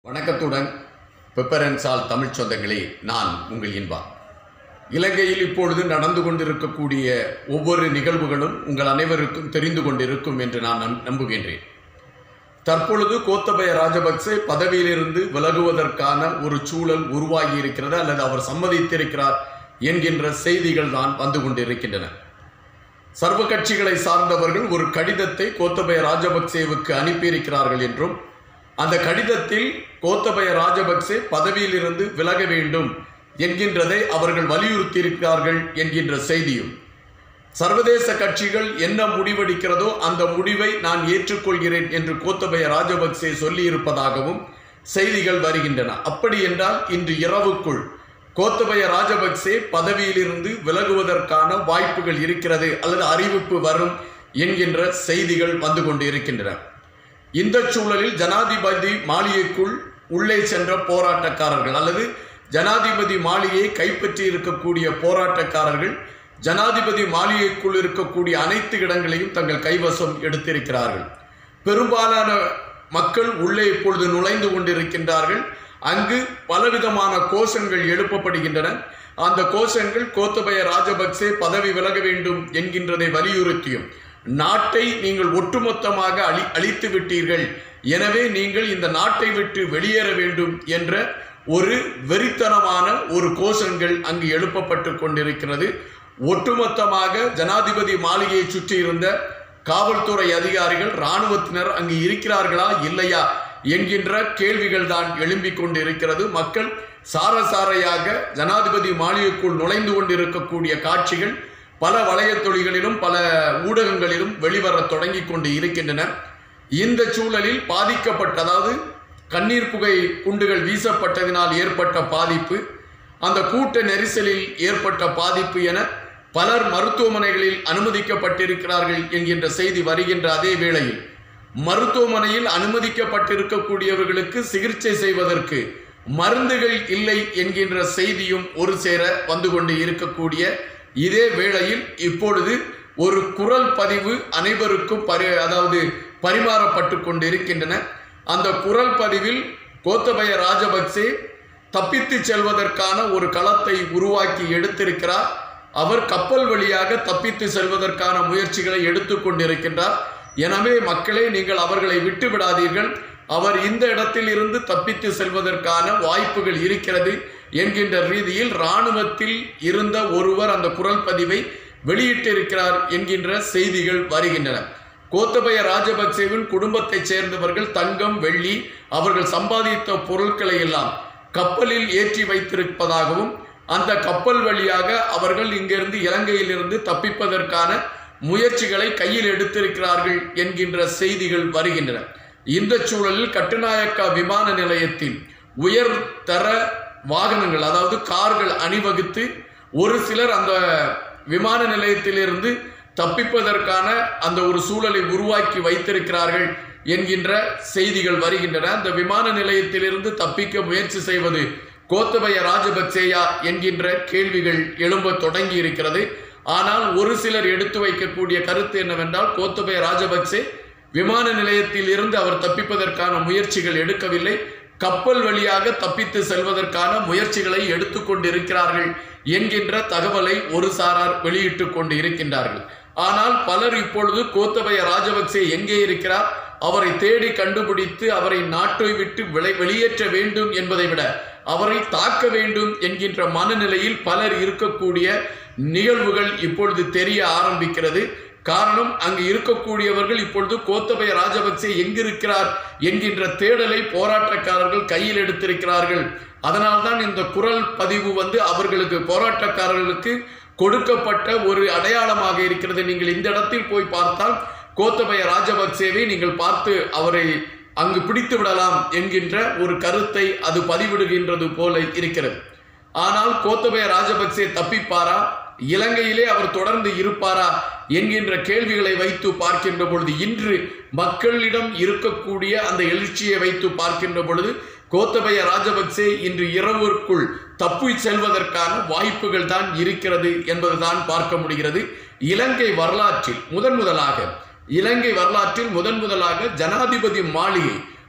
வணக்கத்துடன் பெப்பரன்சால் தமிழ் சொந்தங்களே நான் உங்கள் இன்பா இலங்கையில் இப்பொழுது நடந்து கொண்டிருக்கக்கூடிய ஒவ்வொரு நிகழ்வுகளும் உங்கள் அனைவருக்கும் தெரிந்து கொண்டிருக்கும் என்று நான் நம்- நம்புகின்றேன் தற்பொழுது கோத்தபய ராஜபக்சே பதவியிலிருந்து விலகுவதற்கான ஒரு சூழல் உருவாகி இருக்கிறது அல்லது அவர் சம்மதித்திருக்கிறார் என்கின்ற செய்திகள் தான் வந்து கொண்டிருக்கின்றன சர்வ கட்சிகளை சார்ந்தவர்கள் ஒரு கடிதத்தை கோத்தபய ராஜபக்சேவுக்கு அனுப்பியிருக்கிறார்கள் என்றும் அந்த கடிதத்தில் கோத்தபய ராஜபக்சே பதவியிலிருந்து விலக வேண்டும் என்கின்றதை அவர்கள் வலியுறுத்தியிருக்கிறார்கள் என்கின்ற செய்தியும் சர்வதேச கட்சிகள் என்ன முடிவெடுக்கிறதோ அந்த முடிவை நான் ஏற்றுக்கொள்கிறேன் என்று கோத்தபய ராஜபக்சே சொல்லியிருப்பதாகவும் செய்திகள் வருகின்றன அப்படி என்றால் இன்று இரவுக்குள் கோத்தபய ராஜபக்சே பதவியிலிருந்து விலகுவதற்கான வாய்ப்புகள் இருக்கிறது அல்லது அறிவிப்பு வரும் என்கின்ற செய்திகள் வந்து கொண்டு இருக்கின்றன இந்த சூழலில் ஜனாதிபதி மாளிகைக்குள் உள்ளே சென்ற போராட்டக்காரர்கள் அல்லது ஜனாதிபதி மாளிகையை கைப்பற்றி இருக்கக்கூடிய போராட்டக்காரர்கள் ஜனாதிபதி மாளிகைக்குள் இருக்கக்கூடிய அனைத்து இடங்களையும் தங்கள் கைவசம் எடுத்திருக்கிறார்கள் பெரும்பாலான மக்கள் உள்ளே இப்பொழுது நுழைந்து கொண்டிருக்கின்றார்கள் அங்கு பலவிதமான கோஷங்கள் எழுப்பப்படுகின்றன அந்த கோஷங்கள் கோத்தபய ராஜபக்சே பதவி விலக வேண்டும் என்கின்றதை வலியுறுத்தியும் நாட்டை நீங்கள் ஒட்டுமொத்தமாக அழி அழித்து விட்டீர்கள் எனவே நீங்கள் இந்த நாட்டை விட்டு வெளியேற வேண்டும் என்ற ஒரு வெறித்தனமான ஒரு கோஷங்கள் அங்கு எழுப்பப்பட்டு கொண்டிருக்கிறது ஒட்டுமொத்தமாக ஜனாதிபதி மாளிகையை சுற்றி இருந்த காவல்துறை அதிகாரிகள் இராணுவத்தினர் அங்கு இருக்கிறார்களா இல்லையா என்கின்ற கேள்விகள் தான் எழும்பிக் கொண்டிருக்கிறது மக்கள் சாரசாரையாக ஜனாதிபதி மாளிகைக்குள் நுழைந்து கொண்டிருக்கக்கூடிய காட்சிகள் பல வலையத்தொழிகளிலும் பல ஊடகங்களிலும் வெளிவரத் தொடங்கி கொண்டு இருக்கின்றன இந்த சூழலில் பாதிக்கப்பட்ட அதாவது கண்ணீர் புகை குண்டுகள் வீசப்பட்டதினால் ஏற்பட்ட பாதிப்பு அந்த கூட்ட நெரிசலில் ஏற்பட்ட பாதிப்பு என பலர் மருத்துவமனைகளில் அனுமதிக்கப்பட்டிருக்கிறார்கள் என்கின்ற செய்தி வருகின்ற அதே வேளையில் மருத்துவமனையில் அனுமதிக்கப்பட்டிருக்கக்கூடியவர்களுக்கு சிகிச்சை செய்வதற்கு மருந்துகள் இல்லை என்கின்ற செய்தியும் ஒரு சேர வந்து கொண்டு இருக்கக்கூடிய இதே வேளையில் இப்பொழுது ஒரு குரல் பதிவு அனைவருக்கும் பரி அதாவது பரிமாறப்பட்டு கொண்டிருக்கின்றன அந்த குரல் பதிவில் கோத்தபய ராஜபக்சே தப்பித்து செல்வதற்கான ஒரு களத்தை உருவாக்கி எடுத்திருக்கிறார் அவர் கப்பல் வழியாக தப்பித்து செல்வதற்கான முயற்சிகளை எடுத்துக்கொண்டிருக்கின்றார் எனவே மக்களே நீங்கள் அவர்களை விட்டு விடாதீர்கள் அவர் இந்த இடத்தில் இருந்து தப்பித்து செல்வதற்கான வாய்ப்புகள் இருக்கிறது என்கின்ற ரீதியில் இராணுவத்தில் இருந்த ஒருவர் அந்த குரல் பதிவை வெளியிட்டிருக்கிறார் என்கின்ற செய்திகள் வருகின்றன கோத்தபய ராஜபக்சேவின் குடும்பத்தைச் சேர்ந்தவர்கள் தங்கம் வெள்ளி அவர்கள் சம்பாதித்த பொருட்களை எல்லாம் கப்பலில் ஏற்றி வைத்திருப்பதாகவும் அந்த கப்பல் வழியாக அவர்கள் இங்கிருந்து இலங்கையிலிருந்து தப்பிப்பதற்கான முயற்சிகளை கையில் எடுத்திருக்கிறார்கள் என்கின்ற செய்திகள் வருகின்றன இந்த சூழலில் கட்டுநாயக்கா விமான நிலையத்தில் உயர் தர வாகனங்கள் அதாவது கார்கள் அணிவகுத்து ஒரு சிலர் அந்த விமான நிலையத்திலிருந்து தப்பிப்பதற்கான அந்த ஒரு சூழலை உருவாக்கி வைத்திருக்கிறார்கள் என்கின்ற செய்திகள் வருகின்றன அந்த விமான நிலையத்திலிருந்து தப்பிக்க முயற்சி செய்வது கோத்தபய ராஜபக்சேயா என்கின்ற கேள்விகள் எழும்ப தொடங்கி இருக்கிறது ஆனால் ஒரு சிலர் எடுத்து வைக்கக்கூடிய கருத்து என்னவென்றால் கோத்தபய ராஜபக்சே விமான நிலையத்தில் இருந்து அவர் தப்பிப்பதற்கான முயற்சிகள் எடுக்கவில்லை கப்பல் வழியாக தப்பித்து செல்வதற்கான முயற்சிகளை எடுத்துக்கொண்டிருக்கிறார்கள் என்கின்ற தகவலை ஒரு சாரார் வெளியிட்டுக் கொண்டு இருக்கின்றார்கள் ஆனால் பலர் இப்பொழுது கோத்தபய ராஜபக்சே எங்கே இருக்கிறார் அவரை தேடி கண்டுபிடித்து அவரை நாட்டை விட்டு விலை வெளியேற்ற வேண்டும் என்பதை விட அவரை தாக்க வேண்டும் என்கின்ற மனநிலையில் பலர் இருக்கக்கூடிய நிகழ்வுகள் இப்பொழுது தெரிய ஆரம்பிக்கிறது காரணம் அங்கு இருக்கக்கூடியவர்கள் இப்பொழுது கோத்தபய ராஜபக்சே எங்கிருக்கிறார் என்கின்ற தேடலை போராட்டக்காரர்கள் கையில் எடுத்திருக்கிறார்கள் அதனால்தான் இந்த குரல் பதிவு வந்து அவர்களுக்கு போராட்டக்காரர்களுக்கு கொடுக்கப்பட்ட ஒரு அடையாளமாக இருக்கிறது நீங்கள் இந்த இடத்தில் போய் பார்த்தால் கோத்தபய ராஜபக்சேவை நீங்கள் பார்த்து அவரை அங்கு பிடித்து விடலாம் என்கின்ற ஒரு கருத்தை அது பதிவிடுகின்றது போல இருக்கிறது ஆனால் கோத்தபய ராஜபக்சே தப்பிப்பாரா இலங்கையிலே அவர் தொடர்ந்து இருப்பாரா என்கின்ற கேள்விகளை வைத்து பார்க்கின்ற பொழுது இன்று மக்களிடம் இருக்கக்கூடிய அந்த எழுச்சியை வைத்து பார்க்கின்ற பொழுது கோத்தபய ராஜபக்சே இன்று இரவிற்குள் தப்பி செல்வதற்கான வாய்ப்புகள் தான் இருக்கிறது என்பதுதான் பார்க்க முடிகிறது இலங்கை வரலாற்றில் முதன் முதலாக இலங்கை வரலாற்றில் முதன் முதலாக ஜனாதிபதி மாளிகை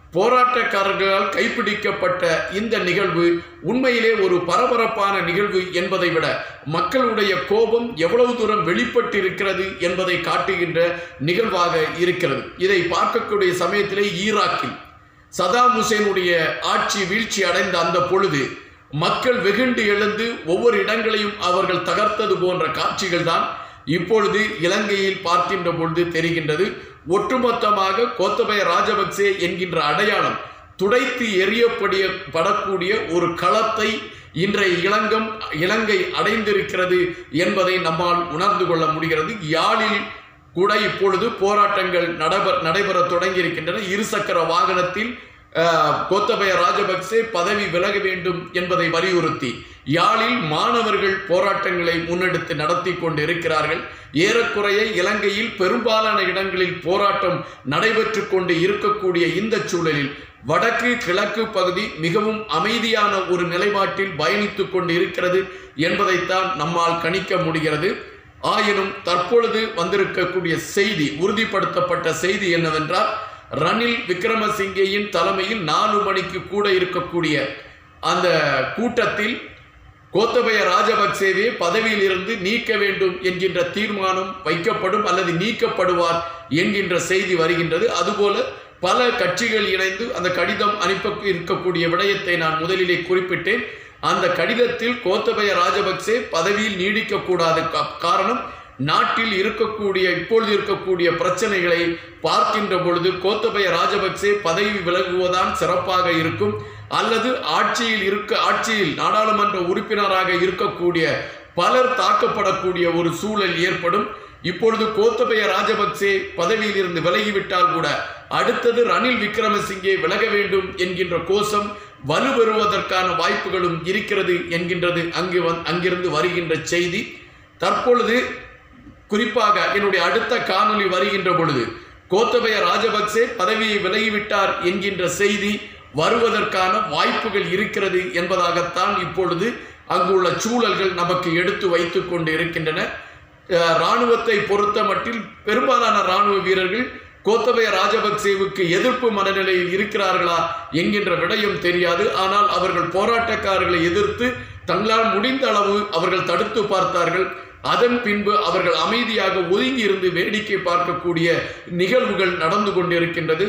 போராட்டக்காரர்களால் கைப்பிடிக்கப்பட்ட இந்த நிகழ்வு உண்மையிலே ஒரு பரபரப்பான நிகழ்வு என்பதை விட மக்களுடைய கோபம் எவ்வளவு தூரம் வெளிப்பட்டிருக்கிறது என்பதை காட்டுகின்ற நிகழ்வாக இருக்கிறது இதை பார்க்கக்கூடிய சமயத்திலே ஈராக்கில் சதாம் ஹுசேனுடைய ஆட்சி வீழ்ச்சி அடைந்த அந்த பொழுது மக்கள் வெகுண்டு எழுந்து ஒவ்வொரு இடங்களையும் அவர்கள் தகர்த்தது போன்ற காட்சிகள் தான் இப்பொழுது இலங்கையில் பார்க்கின்ற பொழுது தெரிகின்றது ஒட்டுமொத்தமாக கோத்தபய ராஜபக்சே என்கின்ற அடையாளம் துடைத்து எறியப்படிய படக்கூடிய ஒரு களத்தை இன்றைய இளங்கம் இலங்கை அடைந்திருக்கிறது என்பதை நம்மால் உணர்ந்து கொள்ள முடிகிறது யாழில் கூட இப்பொழுது போராட்டங்கள் நடைபெற நடைபெற தொடங்கியிருக்கின்றன இருசக்கர வாகனத்தில் அஹ், கோத்தபய ராஜபக்சே பதவி விலக வேண்டும் என்பதை வலியுறுத்தி யாழில் மாணவர்கள் போராட்டங்களை முன்னெடுத்து நடத்தி கொண்டு இருக்கிறார்கள் ஏறக்குறைய இலங்கையில் பெரும்பாலான இடங்களில் போராட்டம் நடைபெற்று கொண்டு இருக்கக்கூடிய இந்த சூழலில் வடக்கு கிழக்கு பகுதி மிகவும் அமைதியான ஒரு நிலைப்பாட்டில் பயணித்துக் கொண்டு இருக்கிறது என்பதைத்தான் நம்மால் கணிக்க முடிகிறது ஆயினும் தற்பொழுது வந்திருக்கக்கூடிய செய்தி உறுதிப்படுத்தப்பட்ட செய்தி என்னவென்றால் ரணில் விக்ரமசிங்கேயின் தலைமையில் நாலு மணிக்கு கூட இருக்கக்கூடிய அந்த கூட்டத்தில் கோத்தபய ராஜபக்சேவே பதவியில் இருந்து நீக்க வேண்டும் என்கின்ற தீர்மானம் வைக்கப்படும் அல்லது நீக்கப்படுவார் என்கின்ற செய்தி வருகின்றது அதுபோல பல கட்சிகள் இணைந்து அந்த கடிதம் அனுப்ப இருக்கக்கூடிய விடயத்தை நான் முதலிலே குறிப்பிட்டேன் அந்த கடிதத்தில் கோத்தபய ராஜபக்சே பதவியில் நீடிக்கக்கூடாது கா- காரணம் நாட்டில் இருக்கக்கூடிய இப்பொழுது இருக்கக்கூடிய பிரச்சனைகளை பார்க்கின்ற பொழுது கோத்தபய ராஜபக்சே பதவி விலகுவதுதான் சிறப்பாக இருக்கும் அல்லது ஆட்சியில் இருக்க ஆட்சியில் நாடாளுமன்ற உறுப்பினராக இருக்கக்கூடிய பலர் தாக்கப்படக்கூடிய ஒரு சூழல் ஏற்படும் இப்பொழுது கோத்தபய ராஜபக்சே பதவியில் இருந்து விலகிவிட்டால் கூட அடுத்தது ரணில் விக்ரமசிங்கே விலக வேண்டும் என்கின்ற கோஷம் வலுப்பெறுவதற்கான வாய்ப்புகளும் இருக்கிறது என்கின்றது அங்கு வந் அங்கிருந்து வருகின்ற செய்தி தற்பொழுது குறிப்பாக என்னுடைய அடுத்த காணொளி வருகின்ற பொழுது கோத்தபய ராஜபக்சே பதவியை விலகிவிட்டார் என்கின்ற செய்தி வருவதற்கான வாய்ப்புகள் இருக்கிறது என்பதாகத்தான் இப்பொழுது அங்குள்ள சூழல்கள் நமக்கு எடுத்து வைத்துக் கொண்டு இருக்கின்றன அஹ், ராணுவத்தை பொறுத்த மட்டில் பெரும்பாலான ராணுவ வீரர்கள் கோத்தபய ராஜபக்சேவுக்கு எதிர்ப்பு மனநிலையில் இருக்கிறார்களா என்கின்ற விடயம் தெரியாது ஆனால் அவர்கள் போராட்டக்காரர்களை எதிர்த்து தங்களால் முடிந்த அளவு அவர்கள் தடுத்து பார்த்தார்கள் அதன் பின்பு அவர்கள் அமைதியாக ஒதுங்கி இருந்து வேடிக்கை பார்க்கக்கூடிய நிகழ்வுகள் நடந்து கொண்டிருக்கின்றது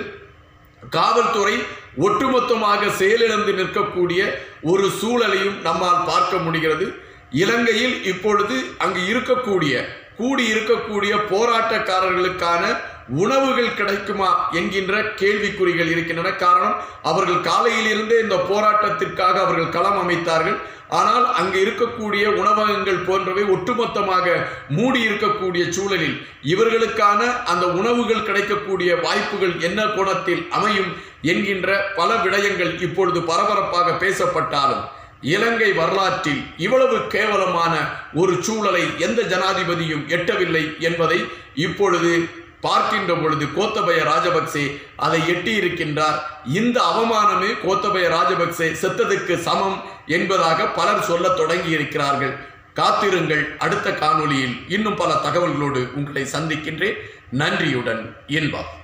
காவல்துறை ஒட்டுமொத்தமாக செயலிழந்து நிற்கக்கூடிய ஒரு சூழலையும் நம்மால் பார்க்க முடிகிறது இலங்கையில் இப்பொழுது அங்கு இருக்கக்கூடிய கூடி இருக்கக்கூடிய போராட்டக்காரர்களுக்கான உணவுகள் கிடைக்குமா என்கின்ற கேள்விக்குறிகள் இருக்கின்றன காரணம் அவர்கள் காலையிலிருந்தே இந்த போராட்டத்திற்காக அவர்கள் களம் அமைத்தார்கள் ஆனால் அங்கு இருக்கக்கூடிய உணவகங்கள் போன்றவை ஒட்டுமொத்தமாக மூடி இருக்கக்கூடிய சூழலில் இவர்களுக்கான அந்த உணவுகள் கிடைக்கக்கூடிய வாய்ப்புகள் என்ன கோணத்தில் அமையும் என்கின்ற பல விடயங்கள் இப்பொழுது பரபரப்பாக பேசப்பட்டாலும் இலங்கை வரலாற்றில் இவ்வளவு கேவலமான ஒரு சூழலை எந்த ஜனாதிபதியும் எட்டவில்லை என்பதை இப்பொழுது பார்க்கின்ற பொழுது கோத்தபய ராஜபக்சே அதை எட்டியிருக்கின்றார் இந்த அவமானமே கோத்தபய ராஜபக்சே செத்ததுக்கு சமம் என்பதாக பலர் சொல்லத் தொடங்கி இருக்கிறார்கள் காத்திருங்கள் அடுத்த காணொளியில் இன்னும் பல தகவல்களோடு உங்களை சந்திக்கின்றேன் நன்றியுடன் இன்பம்